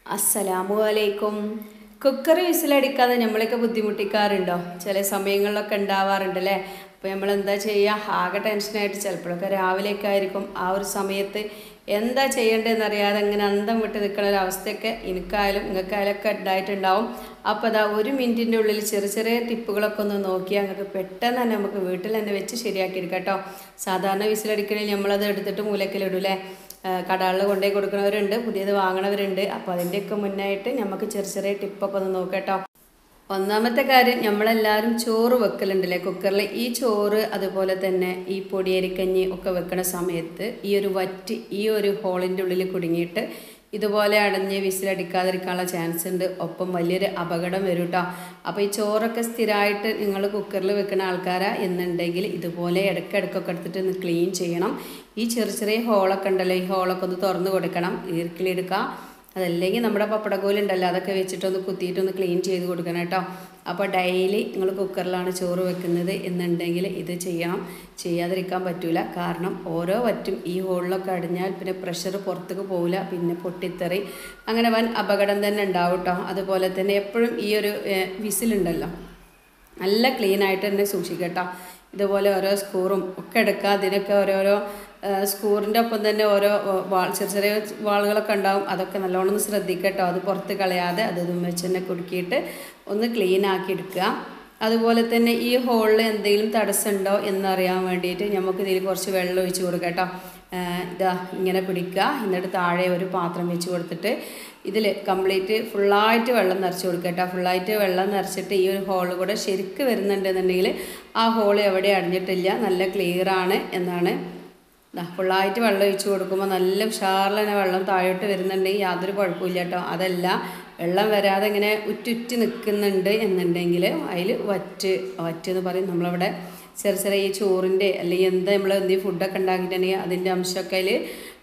അസ്സലാമു അലൈക്കും കുക്കർ വിസിലടിക്കാതെ നമ്മളൊക്കെ ബുദ്ധിമുട്ടിക്കാറുണ്ടോ ചില സമയങ്ങളിലൊക്കെ ഉണ്ടാവാറുണ്ട് അല്ലേ അപ്പോൾ നമ്മൾ എന്താ ചെയ്യുക ആകെ ടെൻഷനായിട്ട് ചിലപ്പോഴൊക്കെ രാവിലെയൊക്കെ ആയിരിക്കും ആ ഒരു സമയത്ത് എന്താ ചെയ്യേണ്ടതെന്ന് അറിയാതെ അങ്ങനെ അന്തം വിട്ട് നിൽക്കുന്ന ഒരു അവസ്ഥയൊക്കെ എനിക്കായാലും നിങ്ങൾക്കായാലും ഒക്കെ ഉണ്ടായിട്ടുണ്ടാവും അപ്പോൾ അതാ ഒരു മിനിറ്റിൻ്റെ ഉള്ളിൽ ചെറിയ ചെറിയ ടിപ്പുകളൊക്കെ ഒന്ന് നോക്കിയാൽ നിങ്ങൾക്ക് പെട്ടെന്ന് തന്നെ നമുക്ക് വീട്ടിൽ തന്നെ വെച്ച് ശരിയാക്കി എടുക്കാം കേട്ടോ സാധാരണ വിസിലടിക്കണമെങ്കിൽ നമ്മളത് എടുത്തിട്ട് മൂലക്കിലിടൂലേ കടകളിൽ കൊണ്ടുപോയി കൊടുക്കുന്നവരുണ്ട് പുതിയത് വാങ്ങണവരുണ്ട് അപ്പോൾ അതിൻ്റെയൊക്കെ മുന്നായിട്ട് നമുക്ക് ചെറിയ ചെറിയ ടിപ്പൊക്കെ ഒന്ന് നോക്കാം കേട്ടോ ഒന്നാമത്തെ കാര്യം നമ്മളെല്ലാവരും ചോറ് വെക്കലുണ്ടല്ലേ കുക്കറിൽ ഈ ചോറ് അതുപോലെ തന്നെ ഈ പൊടിയരിക്കഞ്ഞി ഒക്കെ വെക്കണ സമയത്ത് ഈ ഒരു വറ്റ് ഈ ഒരു ഹോളിൻ്റെ ഉള്ളിൽ കുടുങ്ങിയിട്ട് ഇതുപോലെ അടഞ്ഞ് വിസിലടിക്കാതിരിക്കാനുള്ള ചാൻസ് ഉണ്ട് ഒപ്പം വലിയൊരു അപകടം വരും കേട്ടോ അപ്പോൾ ഈ ചോറൊക്കെ സ്ഥിരമായിട്ട് നിങ്ങൾ കുക്കറിൽ വെക്കുന്ന ആൾക്കാരാ എന്നുണ്ടെങ്കിൽ ഇതുപോലെ ഇടയ്ക്കിടയ്ക്കൊക്കെ എടുത്തിട്ട് ഒന്ന് ക്ലീൻ ചെയ്യണം ഈ ചെറിയ ചെറിയ ഹോളൊക്കെ ഉണ്ടല്ലോ ഈ ഹോളൊക്കെ ഒന്ന് തുറന്ന് കൊടുക്കണം ഈർക്കിലെടുക്കുക അതല്ലെങ്കിൽ നമ്മുടെ പപ്പടക്കോലുണ്ടല്ലോ അതൊക്കെ വെച്ചിട്ടൊന്ന് കുത്തിയിട്ടൊന്ന് ക്ലീൻ ചെയ്ത് കൊടുക്കണം കേട്ടോ അപ്പോൾ ഡെയിലി നിങ്ങൾ കുക്കറിലാണ് ചോറ് വെക്കുന്നത് എന്നുണ്ടെങ്കിൽ ഇത് ചെയ്യണം ചെയ്യാതിരിക്കാൻ പറ്റില്ല കാരണം ഓരോ വറ്റും ഈ ഹോളിലൊക്കെ അടിഞ്ഞാൽ പിന്നെ പ്രഷർ പുറത്തേക്ക് പോവില്ല പിന്നെ പൊട്ടിത്തെറി അങ്ങനെ വൻ അപകടം തന്നെ ഉണ്ടാവും കേട്ടോ അതുപോലെ തന്നെ എപ്പോഴും ഈ ഒരു വിസിലുണ്ടല്ലോ നല്ല ക്ലീൻ ആയിട്ട് തന്നെ സൂക്ഷിക്കട്ടോ ഇതുപോലെ ഓരോ സ്കൂറും ഒക്കെ എടുക്കുക അതിനൊക്കെ ഓരോരോ സ്കൂറിൻ്റെ ഒപ്പം തന്നെ ഓരോ വാൾ ചെറിയ ചെറിയ വാളുകളൊക്കെ ഉണ്ടാവും അതൊക്കെ നല്ലോണം ഒന്ന് ശ്രദ്ധിക്കട്ടോ അത് പുറത്ത് കളയാതെ അത് ഇതും വെച്ച് തന്നെ കുടുക്കിയിട്ട് ഒന്ന് ക്ലീൻ ആക്കി എടുക്കുക അതുപോലെ തന്നെ ഈ ഹോളിൽ എന്തെങ്കിലും തടസ്സമുണ്ടോ എന്നറിയാൻ വേണ്ടിയിട്ട് നമുക്ക് ഇതിൽ കുറച്ച് വെള്ളം ഒഴിച്ച് കൊടുക്കാം കേട്ടോ ഇതാ ഇങ്ങനെ പിടിക്കുക എന്നിട്ട് താഴെ ഒരു പാത്രം വെച്ച് കൊടുത്തിട്ട് ഇതിൽ കംപ്ലീറ്റ് ഫുള്ളായിട്ട് വെള്ളം നിറച്ച് കൊടുക്കുക കേട്ടോ ഫുള്ളായിട്ട് വെള്ളം നിറച്ചിട്ട് ഈ ഒരു ഹോൾ കൂടെ ശരിക്ക് വരുന്നുണ്ടെന്നുണ്ടെങ്കിൽ ആ ഹോൾ എവിടെ അടഞ്ഞിട്ടില്ല നല്ല ക്ലിയർ ആണ് എന്നാണ് ഫുള്ളായിട്ട് വെള്ളം ഒഴിച്ച് കൊടുക്കുമ്പോൾ നല്ല ഉഷാറിൽ തന്നെ വെള്ളം താഴോട്ട് വരുന്നുണ്ടെങ്കിൽ യാതൊരു കുഴപ്പമില്ല കേട്ടോ അതല്ല വെള്ളം വരാതെ ഇങ്ങനെ ഉറ്റുറ്റി നിൽക്കുന്നുണ്ട് എന്നുണ്ടെങ്കിൽ അതിൽ വറ്റ് വറ്റ് എന്ന് പറയും നമ്മളവിടെ ചെറിയ ചെറിയ ഈ ചോറിൻ്റെ അല്ലെങ്കിൽ എന്താ നമ്മൾ എന്തെങ്കിലും ഫുഡൊക്കെ ഉണ്ടാക്കിയിട്ടുണ്ടെങ്കിൽ അതിൻ്റെ അംശമൊക്കെ അതിൽ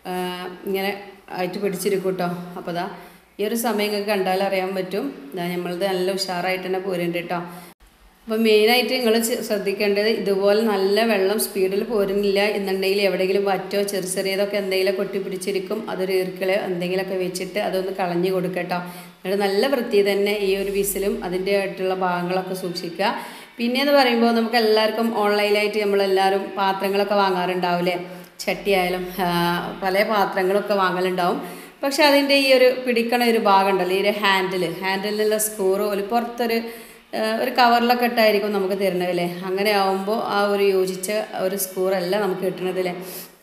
ഇങ്ങനെ ആയിട്ട് പിടിച്ചിരിക്കും കേട്ടോ അപ്പോൾ അതാ ഈ ഒരു സമയം നിങ്ങൾക്ക് കണ്ടാൽ അറിയാൻ പറ്റും ഇതാ നമ്മളത് നല്ല ഉഷാറായിട്ട് തന്നെ പോരുന്നുണ്ട് കേട്ടോ അപ്പോൾ മെയിനായിട്ട് നിങ്ങൾ ശ്രദ്ധിക്കേണ്ടത് ഇതുപോലെ നല്ല വെള്ളം സ്പീഡിൽ പോരുന്നില്ല എന്നുണ്ടെങ്കിൽ എവിടെയെങ്കിലും വറ്റോ ചെറിയ ചെറിയതൊക്കെ എന്തെങ്കിലും കൊട്ടി പിടിച്ചിരിക്കും അതൊരു ഈർക്കിളോ എന്തെങ്കിലുമൊക്കെ വെച്ചിട്ട് അതൊന്ന് കളഞ്ഞു കൊടുക്കട്ടോ എന്നിട്ട് നല്ല വൃത്തി തന്നെ ഈ ഒരു വിസിലും അതിൻ്റെ ആയിട്ടുള്ള ഭാഗങ്ങളൊക്കെ സൂക്ഷിക്കുക പിന്നെയെന്ന് പറയുമ്പോൾ നമുക്ക് എല്ലാവർക്കും ഓൺലൈനായിട്ട് നമ്മളെല്ലാവരും പാത്രങ്ങളൊക്കെ വാങ്ങാറുണ്ടാവില്ലേ ചട്ടിയായാലും പല പാത്രങ്ങളൊക്കെ വാങ്ങലുണ്ടാവും പക്ഷെ അതിൻ്റെ ഈ ഒരു പിടിക്കണ ഒരു ഭാഗം ഉണ്ടല്ലോ ഈ ഒരു ഹാൻഡിൽ ഹാൻഡിലുള്ള സ്കൂറ് ഒരു പുറത്തൊരു ഒരു കവറിലൊക്കെ ഇട്ടായിരിക്കും നമുക്ക് തരുന്നതല്ലേ അങ്ങനെ ആവുമ്പോൾ ആ ഒരു യോജിച്ച ഒരു സ്കൂറല്ല നമുക്ക് കിട്ടുന്നതല്ലേ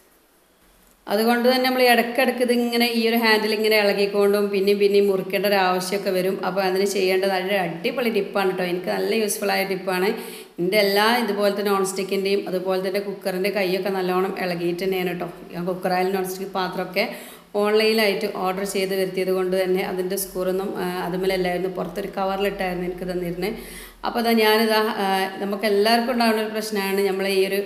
അതുകൊണ്ട് തന്നെ നമ്മൾ ഇടയ്ക്കിടയ്ക്ക് ഇതിങ്ങനെ ഈ ഒരു ഹാൻഡിൽ ഇങ്ങനെ ഇളകിക്കൊണ്ടും പിന്നെയും പിന്നെയും മുറിക്കേണ്ട ഒരു ആവശ്യമൊക്കെ വരും അപ്പോൾ അതിന് ചെയ്യേണ്ടത് നല്ല അടിപൊളി ടിപ്പാണ് കേട്ടോ എനിക്ക് നല്ല യൂസ്ഫുൾ ആയ ടിപ്പാണ് എൻ്റെ എല്ലാ ഇതുപോലത്തെ നോൺ സ്റ്റിക്കിൻ്റെയും അതുപോലെ തന്നെ കുക്കറിൻ്റെ കൈയൊക്കെ നല്ലോണം ഇളകിയിട്ട് തന്നെയാണ് കേട്ടോ ഞാൻ കുക്കറായാലും നോൺ സ്റ്റിക്ക് പാത്രമൊക്കെ ഓൺലൈനായിട്ട് ഓർഡർ ചെയ്ത് വരുത്തിയത് കൊണ്ട് തന്നെ അതിൻ്റെ സ്കൂറൊന്നും അതുമല്ലായിരുന്നു പുറത്തൊരു കവറിലിട്ടായിരുന്നു എനിക്ക് തന്നിരുന്നത് അപ്പോൾ അതാ ഞാനിതാ നമുക്ക് എല്ലാവർക്കും ഉണ്ടാകുന്ന ഒരു പ്രശ്നമാണ് നമ്മൾ ഈ ഒരു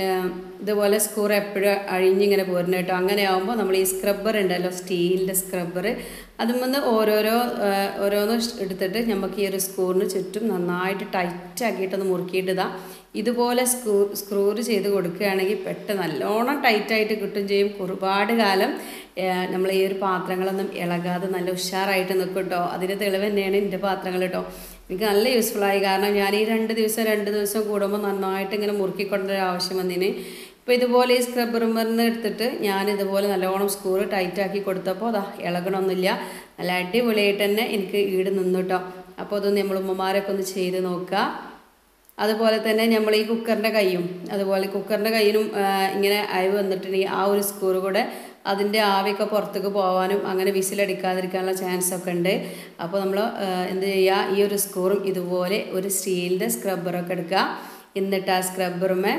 ഇതുപോലെ സ്കൂർ എപ്പോഴും അഴിഞ്ഞിങ്ങനെ പോരുന്നത് കേട്ടോ അങ്ങനെ ആകുമ്പോൾ നമ്മൾ ഈ സ്ക്രബ്ബർ ഉണ്ടല്ലോ സ്റ്റീലിൻ്റെ സ്ക്രബ്ബർ അതുമെന്ന് ഓരോരോ ഓരോന്ന് എടുത്തിട്ട് നമുക്ക് ഈ ഒരു സ്ക്രൂറിന് ചുറ്റും നന്നായിട്ട് ടൈറ്റ് ആക്കിയിട്ടൊന്ന് മുറുക്കിയിട്ടതാ ഇതുപോലെ സ്ക്രൂ സ്ക്രൂറ് ചെയ്ത് കൊടുക്കുകയാണെങ്കിൽ പെട്ടെന്ന് നല്ലോണം ടൈറ്റായിട്ട് കിട്ടും ചെയ്യും ഒരുപാട് കാലം നമ്മൾ ഈ ഒരു പാത്രങ്ങളൊന്നും ഇളകാതെ നല്ല ഉഷാറായിട്ട് നിൽക്കും കേട്ടോ അതിന് തെളിവ് തന്നെയാണ് എൻ്റെ പാത്രങ്ങൾ കേട്ടോ എനിക്ക് നല്ല യൂസ്ഫുള്ളായി കാരണം ഞാൻ ഈ രണ്ട് ദിവസം രണ്ട് ദിവസം കൂടുമ്പോൾ നന്നായിട്ട് ഇങ്ങനെ മുറുക്കിക്കൊണ്ടൊരു ആവശ്യം വന്നതിന് ഇപ്പോൾ ഇതുപോലെ ഈ സ്ക്രബ്ബറുമെന്ന് എടുത്തിട്ട് ഞാൻ ഇതുപോലെ നല്ലോണം സ്ക്രൂ ടൈറ്റാക്കി കൊടുത്തപ്പോൾ അതാ ഇളകണമൊന്നുമില്ല നല്ല അടിപൊളിയായിട്ട് തന്നെ എനിക്ക് ഈട് നിന്നു കേട്ടോ അപ്പോൾ അതൊന്ന് നമ്മൾ ഉമ്മമാരൊക്കെ ഒന്ന് ചെയ്ത് നോക്കുക അതുപോലെ തന്നെ നമ്മൾ ഈ കുക്കറിൻ്റെ കൈയും അതുപോലെ കുക്കറിൻ്റെ കൈയിനും ഇങ്ങനെ അയവ് വന്നിട്ടുണ്ടെങ്കിൽ ആ ഒരു സ്ക്രൂ കൂടെ അതിൻ്റെ ആവിയൊക്കെ പുറത്തേക്ക് പോകാനും അങ്ങനെ വിസിലടിക്കാതിരിക്കാനുള്ള ചാൻസ് ഒക്കെ ഉണ്ട് അപ്പോൾ നമ്മൾ എന്ത് ചെയ്യുക ഈ ഒരു സ്ക്രൂറും ഇതുപോലെ ഒരു സ്റ്റീലിൻ്റെ സ്ക്രബ്ബറൊക്കെ എടുക്കുക എന്നിട്ട് ആ സ്ക്രബ്ബറുമേ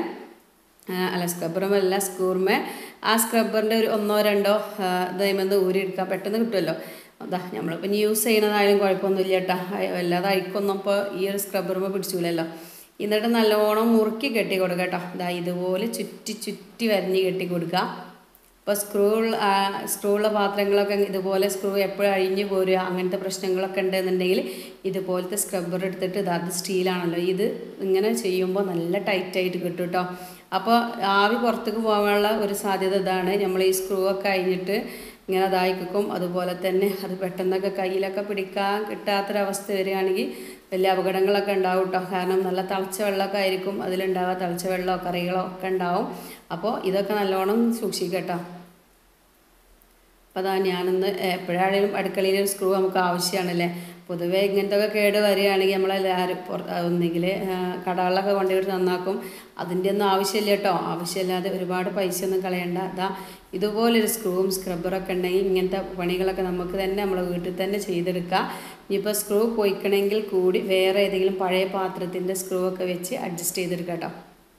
അല്ല സ്ക്രബ്ബറുമല്ല സ്ക്രൂറുമേ ആ സ്ക്രബ്ബറിൻ്റെ ഒരു ഒന്നോ രണ്ടോ ഇതേമെന്ന് ഊരിയെടുക്കാൻ പെട്ടെന്ന് കിട്ടുമല്ലോ അതാ നമ്മളിപ്പോൾ ഇനി യൂസ് ചെയ്യുന്നതായാലും കുഴപ്പമൊന്നുമില്ല കേട്ടോ വല്ലാതെ അഴിക്കൊന്നും ഇപ്പോൾ ഈ ഒരു സ്ക്രബ്ബറുമേ പിടിച്ചില്ലല്ലോ എന്നിട്ട് നല്ലോണം മുറുക്കി കെട്ടി കൊടുക്കുക കേട്ടോ ഇതാ ഇതുപോലെ ചുറ്റി ചുറ്റി വരഞ്ഞ് കെട്ടി കൊടുക്കുക ഇപ്പോൾ സ്ക്രൂ സ്ക്രൂള്ള പാത്രങ്ങളൊക്കെ ഇതുപോലെ സ്ക്രൂ എപ്പോഴും അഴിഞ്ഞു പോരുക അങ്ങനത്തെ പ്രശ്നങ്ങളൊക്കെ ഉണ്ടെന്നുണ്ടെങ്കിൽ ഇതുപോലത്തെ സ്ക്രബ്ബർ എടുത്തിട്ട് ഇത് അത് സ്റ്റീലാണല്ലോ ഇത് ഇങ്ങനെ ചെയ്യുമ്പോൾ നല്ല ടൈറ്റായിട്ട് കിട്ടും കേട്ടോ അപ്പോൾ ആവി പുറത്തേക്ക് പോകാനുള്ള ഒരു സാധ്യത ഇതാണ് നമ്മൾ ഈ സ്ക്രൂ ഒക്കെ കഴിഞ്ഞിട്ട് ഇങ്ങനെ അതായി കിക്കും അതുപോലെ തന്നെ അത് പെട്ടെന്നൊക്കെ കയ്യിലൊക്കെ പിടിക്കാൻ കിട്ടാത്തൊരവസ്ഥ വരികയാണെങ്കിൽ വലിയ അപകടങ്ങളൊക്കെ ഉണ്ടാവും കേട്ടോ കാരണം നല്ല തിളച്ച വെള്ളമൊക്കെ ആയിരിക്കും അതിലുണ്ടാവുക തിളച്ച വെള്ളമോ കറികളോ ഒക്കെ ഉണ്ടാവും അപ്പോൾ ഇതൊക്കെ നല്ലോണം സൂക്ഷിക്കട്ടോ അപ്പോൾ അതാ ഞാനൊന്ന് എപ്പോഴാണെങ്കിലും അടുക്കളയിൽ ഒരു സ്ക്രൂ നമുക്ക് ആവശ്യമാണല്ലേ പൊതുവേ ഇങ്ങനത്തെ ഒക്കെ കേട് വരികയാണെങ്കിൽ നമ്മളെല്ലാവരും പുറ ഒന്നെങ്കിൽ കടകളിലൊക്കെ കൊണ്ടുപോയിട്ട് നന്നാക്കും അതിൻ്റെ ഒന്നും ആവശ്യമില്ല കേട്ടോ ആവശ്യമില്ലാതെ ഒരുപാട് പൈസ ഒന്നും കളയണ്ട അതാ ഇതുപോലൊരു സ്ക്രൂവും സ്ക്രബ്ബറൊക്കെ ഉണ്ടെങ്കിൽ ഇങ്ങനത്തെ പണികളൊക്കെ നമുക്ക് തന്നെ നമ്മളെ വീട്ടിൽ തന്നെ ചെയ്തെടുക്കാം ഇനിയിപ്പോൾ സ്ക്രൂ പോയിക്കണമെങ്കിൽ കൂടി വേറെ ഏതെങ്കിലും പഴയ പാത്രത്തിൻ്റെ സ്ക്രൂ ഒക്കെ വെച്ച് അഡ്ജസ്റ്റ് ചെയ്തെടുക്കാം കേട്ടോ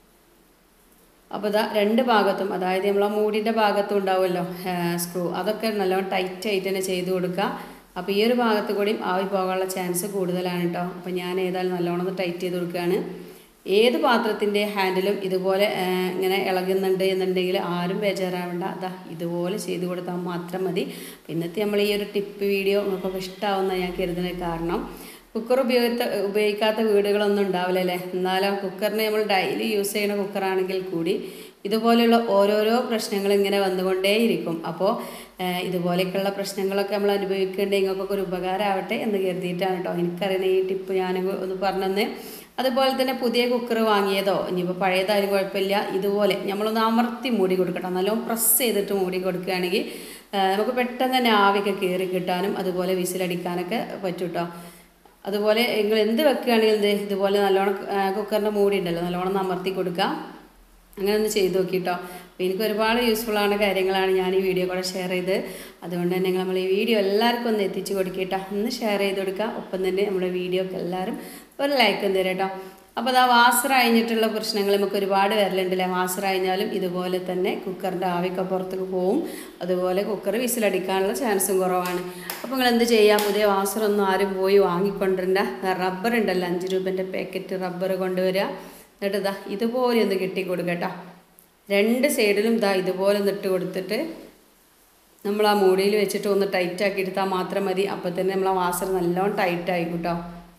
അപ്പോൾ ഇതാ രണ്ട് ഭാഗത്തും അതായത് നമ്മൾ ആ മൂടിൻ്റെ ഭാഗത്തും ഉണ്ടാവുമല്ലോ സ്ക്രൂ അതൊക്കെ നല്ലോണം ടൈറ്റ് ആയിട്ട് തന്നെ ചെയ്ത് കൊടുക്കുക അപ്പോൾ ഈ ഒരു ഭാഗത്ത് കൂടിയും ആവി പോകാനുള്ള ചാൻസ് കൂടുതലാണ് കേട്ടോ അപ്പോൾ ഞാൻ ഏതായാലും നല്ലോണം ഒന്ന് ടൈറ്റ് ചെയ്ത് കൊടുക്കുകയാണ് ഏത് പാത്രത്തിൻ്റെ ഹാൻഡിലും ഇതുപോലെ ആ, ഇങ്ങനെ ഇളകുന്നുണ്ട് എന്നുണ്ടെങ്കിൽ ആരും ബേജാറാവണ്ട അതാ ഇതുപോലെ ചെയ്ത് കൊടുത്താൽ മാത്രം മതി അപ്പോൾ ഇന്നത്തെ നമ്മൾ ഈ ഒരു ടിപ്പ് വീഡിയോ നിങ്ങൾക്കൊക്കെ ഇഷ്ടമാവുന്ന ഞാൻ കരുതുന്നത് കാരണം കുക്കർ ഉപയോഗിത്ത ഉപയോഗിക്കാത്ത വീടുകളൊന്നും ഉണ്ടാവില്ല അല്ലേ എന്നാലും കുക്കറിനെ നമ്മൾ ഡെയിലി യൂസ് ചെയ്യുന്ന കുക്കറാണെങ്കിൽ കൂടി ഇതുപോലെയുള്ള ഓരോരോ പ്രശ്നങ്ങൾ ഇങ്ങനെ വന്നുകൊണ്ടേയിരിക്കും അപ്പോൾ ഏഹ്, ഇതുപോലെയൊക്കെയുള്ള പ്രശ്നങ്ങളൊക്കെ നമ്മൾ അനുഭവിക്കേണ്ട നിങ്ങൾക്കൊക്കെ ഒരു ഉപകാരമാവട്ടെ എന്ന് കരുതിയിട്ടാണ് കേട്ടോ എനിക്കറിയുന്ന ഈ ടിപ്പ് ഞാൻ ഒന്ന് പറഞ്ഞെന്ന് അതുപോലെ തന്നെ പുതിയ കുക്കർ വാങ്ങിയതോ ഇനിയിപ്പോൾ പഴയതായാലും കുഴപ്പമില്ല ഇതുപോലെ നമ്മളൊന്ന് അമർത്തി മൂടി കൊടുക്കണം നല്ലോണം പ്രസ് ചെയ്തിട്ട് മൂടി കൊടുക്കുകയാണെങ്കിൽ ഏഹ്, നമുക്ക് പെട്ടെന്ന് തന്നെ ആവിയൊക്കെ കയറി കിട്ടാനും അതുപോലെ വിസിലടിക്കാനൊക്കെ പറ്റും കേട്ടോ അതുപോലെ നിങ്ങൾ എന്ത് വെക്കുകയാണെങ്കിൽ എന്ത് ഇതുപോലെ നല്ലോണം കുക്കറിൻ്റെ മൂടി ഉണ്ടല്ലോ നല്ലോണം ഒന്ന് അമർത്തി കൊടുക്കുക അങ്ങനെ ഒന്ന് ചെയ്ത് നോക്കിട്ടോ അപ്പോൾ എനിക്ക് ഒരുപാട് യൂസ്ഫുൾ ആണ് കാര്യങ്ങളാണ് ഞാൻ ഈ വീഡിയോ കൂടെ ഷെയർ ചെയ്ത് അതുകൊണ്ട് തന്നെ നമ്മൾ ഈ വീഡിയോ എല്ലാവർക്കും ഒന്ന് എത്തിച്ച് കൊടുക്കട്ടോ ഒന്ന് ഷെയർ ചെയ്ത് കൊടുക്കുക ഒപ്പം തന്നെ നമ്മുടെ വീഡിയോക്ക് എല്ലാവരും ഒരു ലൈക്ക് ഒന്ന് തരാം കേട്ടോ അപ്പോൾ അതാ വാസർ അഴിഞ്ഞിട്ടുള്ള പ്രശ്നങ്ങൾ നമുക്ക് ഒരുപാട് വരലുണ്ടല്ലേ വാസർ അഴിഞ്ഞാലും ഇതുപോലെ തന്നെ കുക്കറിൻ്റെ ആവിയൊക്കെ പുറത്തേക്ക് പോവും അതുപോലെ കുക്കർ വിസിലടിക്കാനുള്ള ചാൻസും കുറവാണ് അപ്പോൾ നിങ്ങൾ എന്ത് ചെയ്യുക പുതിയ വാസറൊന്നും ആരും പോയി വാങ്ങിക്കൊണ്ടിരണ്ട റബ്ബർ ഉണ്ടല്ലോ അഞ്ച് രൂപൻ്റെ പാക്കറ്റ് റബ്ബർ കൊണ്ടുവരിക എന്നിട്ട് ഇതാ ഇതുപോലെ ഒന്ന് കെട്ടി കൊടുക്കട്ടോ രണ്ട് സൈഡിലും ഇതാ ഇതുപോലെ ഒന്ന് ഇട്ട് കൊടുത്തിട്ട് നമ്മൾ ആ മൂടിയിൽ വെച്ചിട്ട് ഒന്ന് ടൈറ്റ് ആക്കി എടുത്താൽ മാത്രം മതി അപ്പോൾ തന്നെ നമ്മൾ ആ വാസർ നല്ലോണം ടൈറ്റ് ആയി കേട്ടോ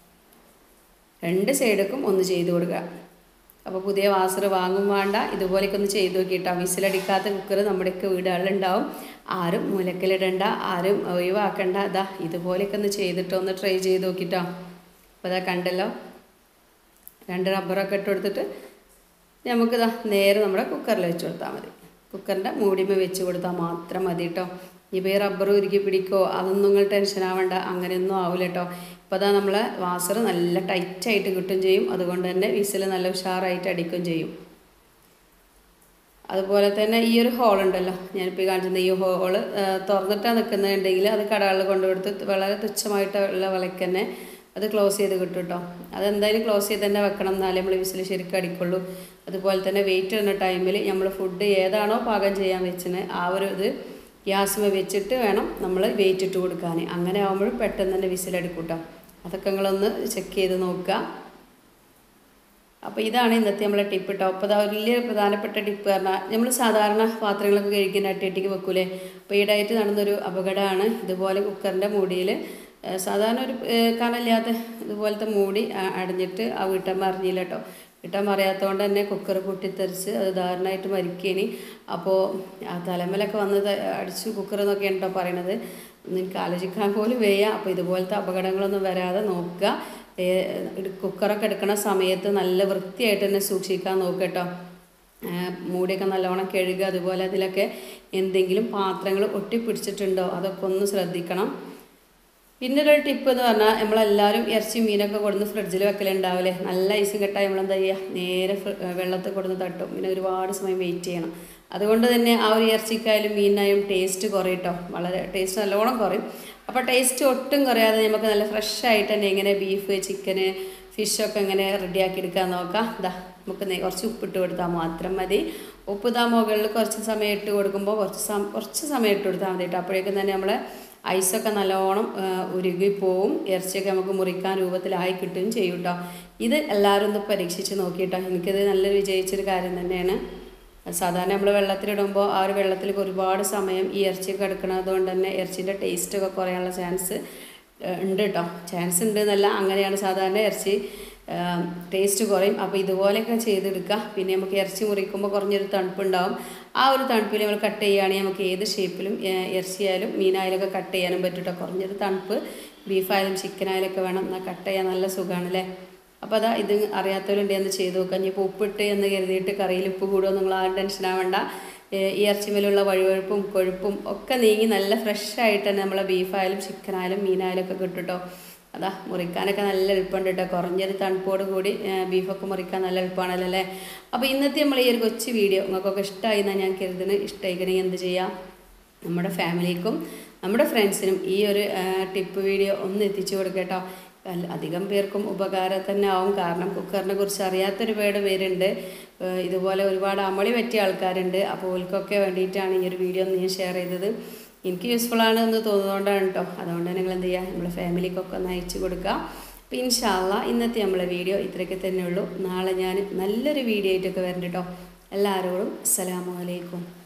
രണ്ട് സൈഡുക്കും ഒന്ന് ചെയ്ത് കൊടുക്കുക അപ്പോൾ പുതിയ വാസർ വാങ്ങും വേണ്ട ഇതുപോലെയൊക്കെ ഒന്ന് ചെയ്ത് നോക്കിയിട്ടോ വിസിലടിക്കാത്ത കുക്കർ നമ്മുടെയൊക്കെ വീടുകളിലുണ്ടാവും ആരും മൂലക്കലിടണ്ട ആരും ഒഴിവാക്കണ്ട അതാ ഇതുപോലെയൊക്കെ ഒന്ന് ചെയ്തിട്ട് ഒന്ന് ട്രൈ ചെയ്ത് നോക്കിട്ടോ അപ്പോൾ അതാ കണ്ടല്ലോ രണ്ട് റബ്ബറൊക്കെ ഇട്ട് കൊടുത്തിട്ട് നമുക്കിതാ നേരെ നമ്മുടെ കുക്കറിൽ വെച്ച് കൊടുത്താൽ മതി കുക്കറിൻ്റെ മൂടിമ വെച്ച് കൊടുത്താൽ മാത്രം മതി കേട്ടോ ഇനിയിപ്പോൾ ഈ റബ്ബർ ഉരുക്കി പിടിക്കോ അതൊന്നും നിങ്ങൾ ടെൻഷൻ ആവണ്ട അങ്ങനെയൊന്നും ആവില്ല കേട്ടോ ഇപ്പോൾ അതാ നമ്മളെ വാസർ നല്ല ടൈറ്റായിട്ട് കിട്ടും ചെയ്യും അതുകൊണ്ട് തന്നെ വിസിൽ നല്ല ഉഷാറായിട്ട് അടിക്കും ചെയ്യും അതുപോലെ തന്നെ ഈ ഒരു ഹോൾ ഉണ്ടല്ലോ ഞാനിപ്പോൾ ഈ കാണിച്ചിരുന്ന ഈ ഹോള് തുറന്നിട്ടാണ് നിൽക്കുന്നുണ്ടെങ്കിൽ അത് കടകളിൽ കൊണ്ടുകൊടുത്ത് വളരെ തുച്ഛമായിട്ടുള്ള വിലയ്ക്ക് തന്നെ അത് ക്ലോസ് ചെയ്ത് കിട്ടും കേട്ടോ അതെന്തായാലും ക്ലോസ് ചെയ്ത് തന്നെ വെക്കണം എന്നാലേ നമ്മൾ വിസിൽ ശരിക്കും അടിക്കുള്ളൂ അതുപോലെ തന്നെ വെയിറ്റ് ഇടുന്ന ടൈമിൽ നമ്മൾ ഫുഡ് ഏതാണോ പാകം ചെയ്യാൻ വെച്ചത് ആ ഒരു ഇത് ഗ്യാസ്മ വെച്ചിട്ട് വേണം നമ്മൾ വെയിറ്റ് ഇട്ട് കൊടുക്കാൻ അങ്ങനെ ആകുമ്പോഴും പെട്ടെന്ന് തന്നെ വിസിലടിക്കും കേട്ടോ അതൊക്കെ നിങ്ങളൊന്ന് ചെക്ക് ചെയ്ത് നോക്കുക അപ്പോൾ ഇതാണ് ഇന്നത്തെ നമ്മളെ ടിപ്പ് കേട്ടോ അപ്പോൾ അതാ വലിയ പ്രധാനപ്പെട്ട ടിപ്പ് പറഞ്ഞാൽ നമ്മൾ സാധാരണ പാത്രങ്ങളൊക്കെ കഴിക്കുന്ന അട്ടിയട്ടിക്ക് വെക്കൂലേ അപ്പോൾ ഈടായിട്ട് നടന്നൊരു അപകടമാണ് ഇതുപോലെ കുക്കറിൻ്റെ മൂടിയിൽ ഏഹ് സാധാരണ ഒരു ഏഹ് കനലില്ലാത്ത ഇതുപോലത്തെ മൂടി അ- അടഞ്ഞിട്ട് ആ വീട്ടമ്മ അറിഞ്ഞില്ല കേട്ടോ വീട്ടമ്മ അറിയാത്തതുകൊണ്ട് തന്നെ കുക്കർ പൊട്ടിത്തെറിച്ച് അത് ദാരുണമായിട്ട് മരിക്കേനി അപ്പോൾ ആ തലമലൊക്കെ വന്ന് ത- അടിച്ചു കുക്കർ എന്നൊക്കെയാണ് കേട്ടോ പറയണത് ഒന്നും എനിക്ക് ആലോചിക്കാൻ പോലും വയ്യ അപ്പോൾ ഇതുപോലത്തെ അപകടങ്ങളൊന്നും വരാതെ നോക്കുക ഏ- ഇട് കുക്കറൊക്കെ എടുക്കണ സമയത്ത് നല്ല വൃത്തിയായിട്ട് തന്നെ സൂക്ഷിക്കാൻ നോക്കുക കേട്ടോ ആ, മൂടിയൊക്കെ നല്ലോണം കഴുകുക അതുപോലെ അതിലൊക്കെ എന്തെങ്കിലും പാത്രങ്ങൾ ഒട്ടിപ്പിടിച്ചിട്ടുണ്ടോ അതൊക്കെ ഒന്ന് ശ്രദ്ധിക്കണം പിന്നെ ഒരു ടിപ്പ് എന്ന് പറഞ്ഞാൽ നമ്മളെല്ലാവരും ഇറച്ചി മീനൊക്കെ കൊടുന്ന് ഫ്രിഡ്ജിൽ വെക്കലുണ്ടാവില്ലേ നല്ല ഐസും കെട്ടാൽ നമ്മളെന്താ ചെയ്യുക നേരെ ഫ്രി- വെള്ളത്തിൽ കൊടുന്ന് തട്ടും പിന്നെ ഒരുപാട് സമയം വെയിറ്റ് ചെയ്യണം അതുകൊണ്ട് തന്നെ ആ ഒരു ഇറച്ചിക്കായാലും മീനായാലും ടേസ്റ്റ് കുറയും കേട്ടോ വളരെ ടേസ്റ്റ് നല്ലോണം കുറയും അപ്പോൾ ടേസ്റ്റ് ഒട്ടും കുറയാതെ നമുക്ക് നല്ല ഫ്രഷ് ആയിട്ട് തന്നെ ഇങ്ങനെ ബീഫ് ചിക്കന് ഫിഷൊക്കെ ഇങ്ങനെ റെഡിയാക്കി എടുക്കാൻ നോക്കാം ഇതാ നമുക്ക് നേ- കുറച്ച് ഉപ്പിട്ട് കൊടുത്താൽ മാത്രം മതി ഉപ്പ് ഇതാ മുകളിൽ കുറച്ച് സമയം ഇട്ട് കൊടുക്കുമ്പോൾ കുറച്ച് സം കുറച്ച് സമയം ഇട്ട് കൊടുത്താൽ മതി കേട്ടോ അപ്പോഴേക്കും തന്നെ നമ്മളെ ഐസൊക്കെ നല്ലോണം ആ, ഉരുകി പോവും ഇറച്ചിയൊക്കെ നമുക്ക് മുറിക്കാൻ രൂപത്തിലായി കിട്ടുകയും ചെയ്യും കേട്ടോ ഇത് എല്ലാവരും ഒന്ന് പരീക്ഷിച്ച് നോക്കിയിട്ടോ എനിക്കിത് നല്ലൊരു വിജയിച്ചൊരു കാര്യം തന്നെയാണ് സാധാരണ നമ്മൾ വെള്ളത്തിലിടുമ്പോൾ ആ ഒരു വെള്ളത്തിൽ ഒരുപാട് സമയം ഈ ഇറച്ചിയൊക്കെ എടുക്കുന്നത് കൊണ്ട് തന്നെ ഇറച്ചിൻ്റെ ടേസ്റ്റൊക്കെ കുറയാനുള്ള ചാൻസ് ഉണ്ട് കേട്ടോ ചാൻസ് ഉണ്ട് എന്നല്ല അങ്ങനെയാണ് സാധാരണ ഇറച്ചി ടേസ്റ്റ് കുറയും അപ്പോൾ ഇതുപോലെയൊക്കെ ചെയ്തെടുക്കുക പിന്നെ നമുക്ക് ഇറച്ചി മുറിക്കുമ്പോൾ കുറഞ്ഞൊരു തണുപ്പുണ്ടാവും ആ ഒരു തണുപ്പിൽ നമ്മൾ കട്ട് ചെയ്യുകയാണെങ്കിൽ നമുക്ക് ഏത് ഷേപ്പിലും ഏഹ്, ഇറച്ചിയായാലും മീനായാലും ഒക്കെ കട്ട് ചെയ്യാനും പറ്റും കേട്ടോ കുറഞ്ഞൊരു തണുപ്പ് ബീഫായാലും ചിക്കനായാലും ഒക്കെ വേണം എന്നാൽ കട്ട് ചെയ്യാൻ നല്ല സുഖമാണ് അല്ലേ അപ്പോൾ അതാ ഇത് അറിയാത്തവരുണ്ട് എന്ന് ചെയ്ത് നോക്കാം ഇനിയിപ്പോൾ ഉപ്പിട്ട് എന്ന് കരുതിയിട്ട് കറിയിൽ ഉപ്പ് കൂടുമോ നിങ്ങൾ ആരും ടെൻഷൻ ആവണ്ട ഏഹ് ഈ ഇറച്ചിമേലുള്ള വഴുവഴുപ്പും കൊഴുപ്പും ഒക്കെ നീങ്ങി നല്ല ഫ്രഷ് ആയിട്ട് തന്നെ നമ്മളെ ബീഫായാലും ചിക്കനായാലും മീനായാലും ഒക്കെ കിട്ടും കേട്ടോ അതാ മുറിക്കാനൊക്കെ നല്ല എളുപ്പമുണ്ട് കേട്ടോ കുറഞ്ഞൊരു തണുപ്പോട് കൂടി ഏഹ് ബീഫൊക്കെ മുറിക്കാൻ നല്ല എളുപ്പമാണല്ലോ അല്ലേ അപ്പോൾ ഇന്നത്തെ നമ്മൾ ഈ ഒരു കൊച്ചു വീഡിയോ നിങ്ങൾക്കൊക്കെ ഇഷ്ടമായി എന്നാൽ ഞാൻ കരുതുന്നത് ഇഷ്ടമായിക്കണമെങ്കിൽ എന്ത് ചെയ്യാം നമ്മുടെ ഫാമിലിക്കും നമ്മുടെ ഫ്രണ്ട്സിനും ഈ ഒരു ടിപ്പ് വീഡിയോ ഒന്ന് എത്തിച്ചു കൊടുക്കട്ടോ അല്ല- അധികം പേർക്കും ഉപകാരം തന്നെ ആവും കാരണം കുക്കറിനെ കുറിച്ച് അറിയാത്തൊരുപാട് പേരുണ്ട് ഏഹ് ഇതുപോലെ ഒരുപാട് അമളി പറ്റിയ ആൾക്കാരുണ്ട് അപ്പോൾ ഓൽക്കൊക്കെ വേണ്ടിയിട്ടാണ് ഈ ഒരു വീഡിയോ ഒന്ന് ഞാൻ ഷെയർ ചെയ്തത് എനിക്ക് യൂസ്ഫുൾ ആണ് എന്ന് തോന്നുന്നതുകൊണ്ടാണ് കേട്ടോ അതുകൊണ്ട് നിങ്ങൾ എന്ത് ചെയ്യുക നമ്മുടെ ഫാമിലിക്കൊക്കെ ഒന്ന് അയച്ചു കൊടുക്കുക അപ്പോൾ ഇൻഷാല്ല ഇന്നത്തെ നമ്മളെ വീഡിയോ ഇത്രയൊക്കെ തന്നെ ഉള്ളൂ നാളെ ഞാൻ നല്ലൊരു വീഡിയോ ആയിട്ടൊക്കെ വരണ്ട കേട്ടോ എല്ലാവരോടും അസ്സലാമു അലൈക്കും